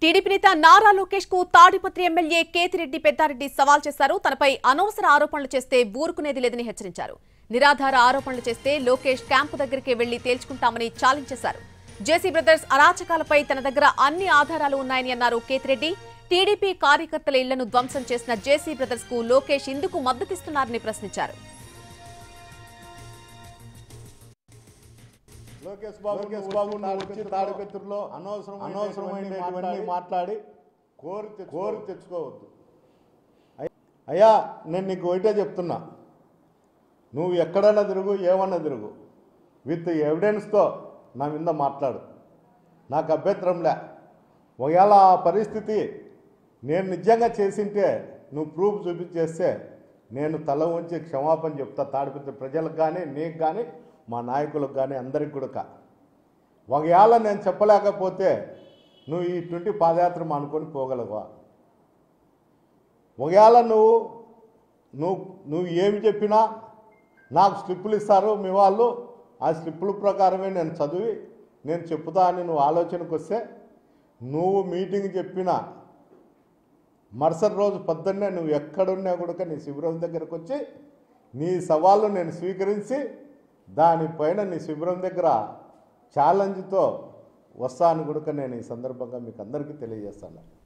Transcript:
TDP నేత నారా లోకేష్ కు Tadipatri MLA Kethireddy Peddareddy సవాల్ చేశారు తనపై అనవసర ఆరోపణలు చేస్తే ఊరుకునేది లేదని హెచ్చరించారు నిరాధార ఆరోపణలు చేస్తే లోకేష్ క్యాంపు దగ్గరికి వెళ్లి తేల్చుకుంటామని ఛాలెంజ్ చేశారు జేసీ బ్రదర్స్ అరాచకాలపై తన దగ్గర అన్ని ఆధారాలు ఉన్నాయని అన్నారు కేతిరెడ్డి టీడీపీ కార్యకర్తల ఇళ్లను ధ్వంసం చేసిన జేసీ బ్రదర్స్ కు లోకేష్ ఇందుకు మద్దతిస్తున్నారని ప్రశ్నించారు లోకేష్ బాబు లోకేష్ బాబు నా వచ్చి తాడిపత్రిలో అనవసరం అనవసరమైనటువంటి మాట్లాడి కోరి తెచ్చు- కోరి తెచ్చుకోవద్దు అయ్- అయ్యా నేను నీకు ఒకటే చెప్తున్నా నువ్వు ఎక్కడైనా తిరుగు ఏమన్నా తిరుగు విత్ ఎవిడెన్స్తో నా మీద మాట్లాడు నాకు అభ్యంతరంలే ఒకవేళ ఆ పరిస్థితి నేను నిజంగా చేసింటే నువ్వు ప్రూఫ్ చూపించేస్తే నేను తల ఉంచి క్షమాపణ చెప్తా తాడిపత్రి ప్రజలకు కానీ నీకు కానీ మా నాయకులకు కానీ అందరికి కూడా ఒకవేళ నేను చెప్పలేకపోతే నువ్వు ఈ ట్వంటీ పాదయాత్ర అనుకొని పోగలవా ఒకవేళ నువ్వు నువ్వు నువ్వు ఏమి చెప్పినా నాకు స్లిప్పులు ఇస్తారు మీ వాళ్ళు ఆ స్లిప్పుల ప్రకారమే నేను చదివి నేను చెప్తా అని నువ్వు ఆలోచనకు వస్తే నువ్వు మీటింగ్ చెప్పిన మరుసటి రోజు పొద్దున్నే నువ్వు ఎక్కడున్నా కూడా నీ శిబిరం దగ్గరకు వచ్చి నీ సవాళ్ళు నేను స్వీకరించి దానిపైన నీ శిబిరం దగ్గర ఛాలెంజ్తో వస్తాను కూడా నేను ఈ సందర్భంగా మీకు అందరికీ తెలియజేస్తాను